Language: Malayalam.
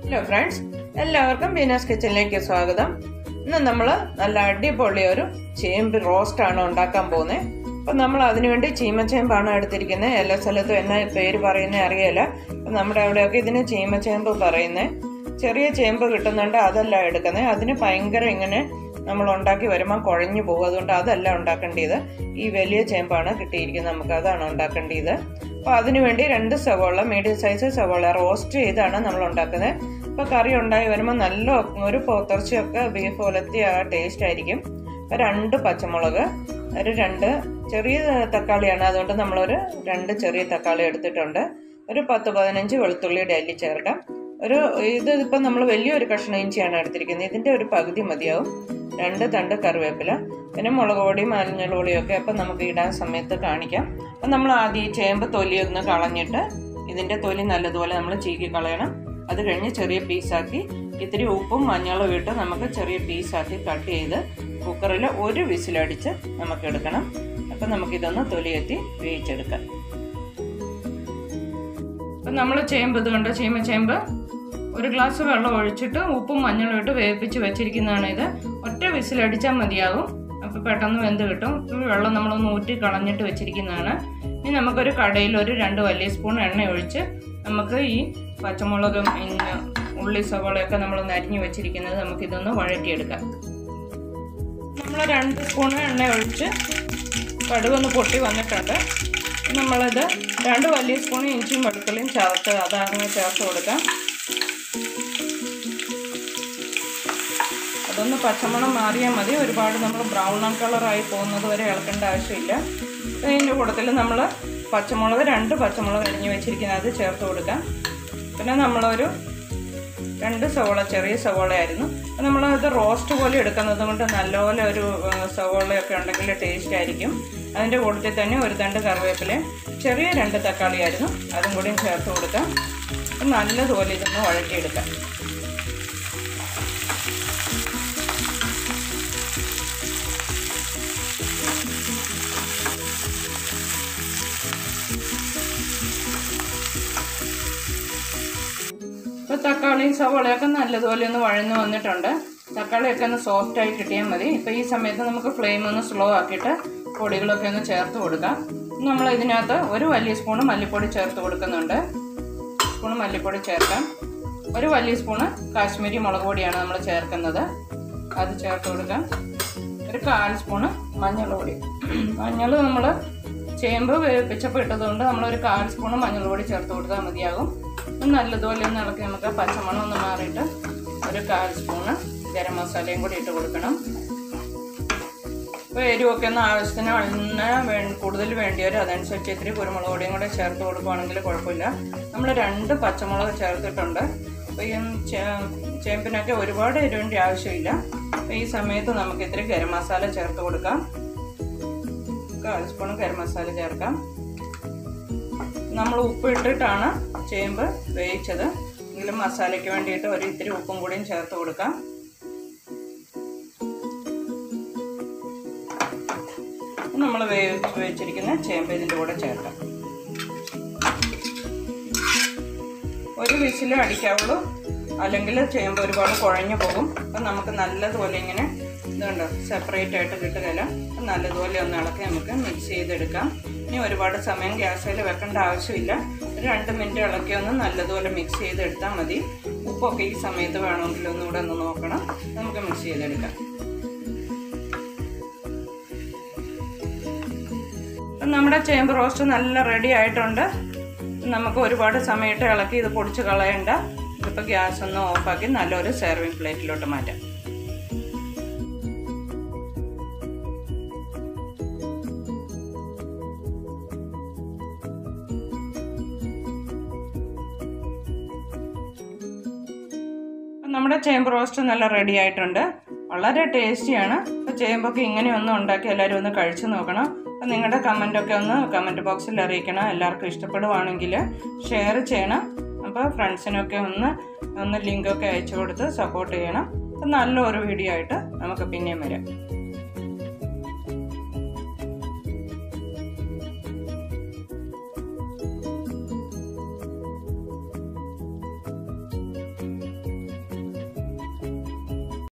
ഹലോ ഫ്രണ്ട്സ് എല്ലാവർക്കും ബീനാസ് കിച്ചണിലേക്ക് സ്വാഗതം ഇന്ന് നമ്മൾ നല്ല അടിപൊളി ഒരു ചേമ്പ് റോസ്റ്റ് ആണ് ഉണ്ടാക്കാൻ പോകുന്നത് അപ്പം നമ്മൾ അതിനുവേണ്ടി ചീമച്ചേമ്പാണ് എടുത്തിരിക്കുന്നത് എല്ലാ സ്ഥലത്തും എന്നാ പേര് പറയുന്നത് അറിയില്ല അപ്പം നമ്മുടെ അവിടെയൊക്കെ ഇതിന് ചീമച്ചേമ്പ് പറയുന്നത് ചെറിയ ചേമ്പ് കിട്ടുന്നുണ്ട് അതല്ല എടുക്കുന്നത് അതിന് ഭയങ്കര ഇങ്ങനെ നമ്മൾ ഉണ്ടാക്കി വരുമ്പോൾ കുഴഞ്ഞു പോകും അതുകൊണ്ട് അതല്ല ഉണ്ടാക്കേണ്ടത് ഈ വലിയ ചേമ്പാണ് കിട്ടിയിരിക്കുന്നത് നമുക്ക് അതാണ് ഉണ്ടാക്കേണ്ടത് അപ്പോൾ അതിനുവേണ്ടി രണ്ട് സവോള മീഡിയം സൈസ് സവോള റോസ്റ്റ് ചെയ്താണ് നമ്മൾ ഉണ്ടാക്കുന്നത് അപ്പോൾ കറി ഉണ്ടായി വരുമ്പോൾ നല്ല ഒരു പോത്തർച്ചയൊക്കെ ബീഫ് പോലത്തെ ആ ടേസ്റ്റ് ആയിരിക്കും അപ്പോൾ രണ്ട് പച്ചമുളക് ഒരു രണ്ട് ചെറിയ തക്കാളിയാണ് അതുകൊണ്ട് നമ്മളൊരു രണ്ട് ചെറിയ തക്കാളി എടുത്തിട്ടുണ്ട് ഒരു പത്ത് പതിനഞ്ച് വെളുത്തുള്ളിയുടെ അല്ലി ചേർക്കാം ഒരു ഇത് ഇപ്പം നമ്മൾ വലിയൊരു കഷ്ണം ഇഞ്ചിയാണ് എടുത്തിരിക്കുന്നത് ഇതിൻ്റെ ഒരു പകുതി മതിയാവും രണ്ട് തണ്ട് കറിവേപ്പില പിന്നെ മുളക് പൊടി മഞ്ഞൾ പൊടിയൊക്കെ അപ്പം നമുക്ക് ഇടാൻ സമയത്ത് കാണിക്കാം അപ്പം നമ്മൾ ആദ്യം ഈ ചേമ്പ് തൊലി ഒന്ന് കളഞ്ഞിട്ട് ഇതിൻ്റെ തൊലി നല്ലതുപോലെ നമ്മൾ ചീക്കി കളയണം അത് കഴിഞ്ഞ് ചെറിയ പീസാക്കി ഇത്തിരി ഉപ്പും മഞ്ഞളും ഇട്ട് നമുക്ക് ചെറിയ പീസാക്കി കട്ട് ചെയ്ത് കുക്കറിൽ ഒരു വിസിലടിച്ച് നമുക്ക് എടുക്കണം അപ്പം നമുക്കിതൊന്ന് തൊലിയെത്തി വേവിച്ചെടുക്കാം അപ്പം നമ്മൾ ചേമ്പ് ഇത് കണ്ടോ ചീമ ചേമ്പ് ഒരു ഗ്ലാസ് വെള്ളം ഒഴിച്ചിട്ട് ഉപ്പും മഞ്ഞളും ഇട്ട് വേവിപ്പിച്ച് വെച്ചിരിക്കുന്നതാണ് ഇത് ഒറ്റ വിസിലടിച്ചാൽ മതിയാകും അപ്പോൾ പെട്ടെന്ന് വെന്ത് കിട്ടും വെള്ളം നമ്മളൊന്ന് ഊറ്റി കളഞ്ഞിട്ട് വെച്ചിരിക്കുന്നതാണ് ഇനി നമുക്കൊരു കടയിൽ ഒരു രണ്ട് വലിയ സ്പൂൺ എണ്ണ ഒഴിച്ച് നമുക്ക് ഈ പച്ചമുളകും പിന്നെ ഉള്ളി സവോളയൊക്കെ നമ്മൾ അരിഞ്ഞു വെച്ചിരിക്കുന്നത് നമുക്കിതൊന്ന് വഴറ്റിയെടുക്കാം നമ്മൾ രണ്ട് സ്പൂൺ എണ്ണ ഒഴിച്ച് കടുകൊന്ന് പൊട്ടി വന്നിട്ടുണ്ട് നമ്മളിത് രണ്ട് വലിയ സ്പൂൺ ഇഞ്ചിയും വെളുത്തുള്ളിയും ചേർത്ത് അതങ്ങനെ ചേർത്ത് കൊടുക്കാം അതൊന്ന് പച്ചമണം മാറിയാൽ മതി ഒരുപാട് നമ്മൾ ബ്രൗൺ കളറായി പോകുന്നത് വരെ ഇളക്കേണ്ട ആവശ്യമില്ല അതിൻ്റെ കൂട്ടത്തിൽ നമ്മൾ പച്ചമുളക് രണ്ട് പച്ചമുളക് അരിഞ്ഞ് വെച്ചിരിക്കുന്നത് അത് ചേർത്ത് കൊടുക്കാം പിന്നെ നമ്മളൊരു രണ്ട് സവോള ചെറിയ സവോളയായിരുന്നു നമ്മൾ ഇത് റോസ്റ്റ് പോലെ എടുക്കുന്നത് കൊണ്ട് നല്ലപോലെ ഒരു സവോളയൊക്കെ ഉണ്ടെങ്കിൽ ടേസ്റ്റ് ആയിരിക്കും അതിൻ്റെ കൂട്ടത്തിൽ തന്നെ ഒരു തണ്ട് കറിവേപ്പില ചെറിയ രണ്ട് തക്കാളി ആയിരുന്നു അതും കൂടിയും ചേർത്ത് കൊടുക്കാം നല്ലതുപോലെ ഇതൊന്ന് വഴറ്റിയെടുക്കാം ഇപ്പോൾ തക്കാളിയും സവോളയൊക്കെ നല്ലതുപോലെ ഒന്ന് വഴന്ന് വന്നിട്ടുണ്ട് തക്കാളിയൊക്കെ ഒന്ന് സോഫ്റ്റായി കിട്ടിയാൽ മതി ഇപ്പോൾ ഈ സമയത്ത് നമുക്ക് ഫ്ലെയിം ഒന്ന് സ്ലോ ആക്കിയിട്ട് പൊടികളൊക്കെ ഒന്ന് ചേർത്ത് കൊടുക്കാം നമ്മൾ ഇതിനകത്ത് ഒരു വലിയ സ്പൂണ് മല്ലിപ്പൊടി ചേർത്ത് കൊടുക്കുന്നുണ്ട് സ്പൂണ് മല്ലിപ്പൊടി ചേർക്കാം ഒരു വലിയ സ്പൂണ് കാശ്മീരി മുളക് പൊടിയാണ് നമ്മൾ ചേർക്കുന്നത് അത് ചേർത്ത് കൊടുക്കാം ഒരു കാൽ സ്പൂണ് മഞ്ഞൾ പൊടി മഞ്ഞൾ നമ്മൾ ചേമ്പ് വേവിപ്പിച്ചപ്പോൾ ഇട്ടതുകൊണ്ട് നമ്മളൊരു കാൽ സ്പൂണ് മഞ്ഞൾ പൊടി ചേർത്ത് കൊടുത്താൽ മതിയാകും നല്ലതുപോലെ ഒന്ന് ഇളക്കി നമുക്ക് പച്ചമണം ഒന്ന് മാറിയിട്ട് ഒരു കാൽ സ്പൂണ് ഗരം മസാലയും കൂടി ഇട്ട് കൊടുക്കണം ഇപ്പോൾ എരിവൊക്കെ ഒന്ന് ആവശ്യത്തിന് എണ്ണ വേ കൂടുതൽ വേണ്ടിയവർ അതനുസരിച്ച് ഇത്തിരി കുരുമുളക് പൊടിയും കൂടെ ചേർത്ത് കൊടുക്കുകയാണെങ്കിൽ കുഴപ്പമില്ല നമ്മൾ രണ്ട് പച്ചമുളക് ചേർത്തിട്ടുണ്ട് അപ്പോൾ ഈ ചേമ്പിനൊക്കെ ഒരുപാട് എരിവിൻ്റെ ആവശ്യമില്ല അപ്പോൾ ഈ സമയത്ത് നമുക്ക് ഇത്തിരി ഗരം മസാല ചേർത്ത് കൊടുക്കാം കാൽ സ്പൂൺ ഗരം മസാല ചേർക്കാം നമ്മൾ ഉപ്പ് ഇട്ടിട്ടാണ് ചേമ്പ് വേവിച്ചത് എങ്കിലും മസാലയ്ക്ക് വേണ്ടിയിട്ട് ഒരു ഇത്തിരി ഉപ്പും കൂടിയും ചേർത്ത് കൊടുക്കാം നമ്മൾ വേവിച്ച് വെച്ചിരിക്കുന്ന ചേമ്പ് ഇതിൻ്റെ കൂടെ ചേർക്കാം ഒരു വിസിൽ അടിക്കാവുള്ളൂ അല്ലെങ്കിൽ ചേമ്പ് ഒരുപാട് കുഴഞ്ഞു പോകും അപ്പം നമുക്ക് നല്ലതുപോലെ ഇങ്ങനെ ഇതുണ്ട് സെപ്പറേറ്റ് ആയിട്ട് കിട്ടുകയില്ല അപ്പം നല്ലതുപോലെ ഒന്ന് ഇളക്കി നമുക്ക് മിക്സ് ചെയ്തെടുക്കാം ഇനി ഒരുപാട് സമയം ഗ്യാസിൽ വെക്കേണ്ട ആവശ്യമില്ല ഒരു രണ്ട് മിനിറ്റ് ഇളക്കി ഒന്ന് നല്ലതുപോലെ മിക്സ് ചെയ്തെടുത്താൽ മതി ഉപ്പൊക്കെ ഈ സമയത്ത് വേണമെങ്കിൽ ഒന്നുകൂടെ ഒന്ന് നോക്കണം നമുക്ക് മിക്സ് ചെയ്തെടുക്കാം അപ്പം നമ്മുടെ ചേമ്പ് റോസ്റ്റ് നല്ല റെഡി ആയിട്ടുണ്ട് നമുക്ക് ഒരുപാട് സമയത്ത് ഇളക്കി ഇത് പൊടിച്ച് കളയണ്ട ഇതിപ്പോൾ ഗ്യാസ് ഒന്ന് ഓഫാക്കി നല്ലൊരു സെർവിങ് പ്ലേറ്റിലോട്ട് മാറ്റാം നമ്മുടെ ചേമ്പ് റോസ്റ്റ് നല്ല റെഡി ആയിട്ടുണ്ട് വളരെ ടേസ്റ്റിയാണ് അപ്പോൾ ചേമ്പൊക്കെ ഇങ്ങനെയൊന്നും ഉണ്ടാക്കി എല്ലാവരും ഒന്ന് കഴിച്ചു നോക്കണം അപ്പോൾ നിങ്ങളുടെ കമൻറ്റൊക്കെ ഒന്ന് കമൻറ്റ് ബോക്സിൽ അറിയിക്കണം എല്ലാവർക്കും ഇഷ്ടപ്പെടുവാണെങ്കിൽ ഷെയർ ചെയ്യണം അപ്പോൾ ഫ്രണ്ട്സിനൊക്കെ ഒന്ന് ഒന്ന് ലിങ്കൊക്കെ അയച്ചു കൊടുത്ത് സപ്പോർട്ട് ചെയ്യണം അപ്പം നല്ലൊരു വീഡിയോ ആയിട്ട് നമുക്ക് പിന്നെയും വരാം